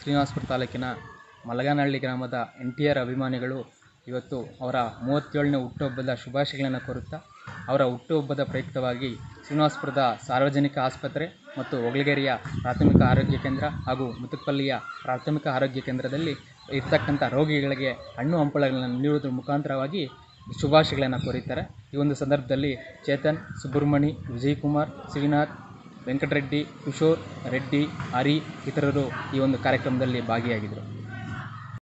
ಶ್ರೀನಿವಾಸಪುರ ತಾಲೂಕಿನ ಮಲಗನಹಳ್ಳಿ ಗ್ರಾಮದ N T R ಅಭಿಮಾನಿಗಳು ಇವತ್ತು ಅವರ ಮೂವತ್ತೇಳನೇ ಹುಟ್ಟುಹಬ್ಬದ ಶುಭಾಶಯಗಳನ್ನು ಕೋರುತ್ತಾ ಅವರ ಹುಟ್ಟುಹಬ್ಬದ ಪ್ರಯುಕ್ತವಾಗಿ ಶ್ರೀನಿವಾಸಪುರದ ಸಾರ್ವಜನಿಕ ಆಸ್ಪತ್ರೆ ಮತ್ತು ಹೊಗಳಗೇರಿಯ ಪ್ರಾಥಮಿಕ ಆರೋಗ್ಯ ಕೇಂದ್ರ ಹಾಗೂ ಮುತುಕಪಲ್ಲಿಯ ಪ್ರಾಥಮಿಕ ಆರೋಗ್ಯ ಕೇಂದ್ರದಲ್ಲಿ ಇರ್ತಕ್ಕಂಥ ರೋಗಿಗಳಿಗೆ ಹಣ್ಣು ಹಂಪಲುಗಳನ್ನು ನೀಡುವುದ್ರ ಮುಖಾಂತರವಾಗಿ ಶುಭಾಶಯಗಳನ್ನು ಕೋರಿದ್ದಾರೆ ಈ ಒಂದು ಸಂದರ್ಭದಲ್ಲಿ ಚೇತನ್ ಸುಬ್ರಹ್ಮಣಿ ವಿಜಯಕುಮಾರ್ ಶ್ರೀನಾಥ್ ವೆಂಕಟರೆಡ್ಡಿ ಕಿಶೋರ್ ರೆಡ್ಡಿ ಹರಿ ಇತರರು ಈ ಒಂದು ಕಾರ್ಯಕ್ರಮದಲ್ಲಿ ಭಾಗಿಯಾಗಿದ್ದರು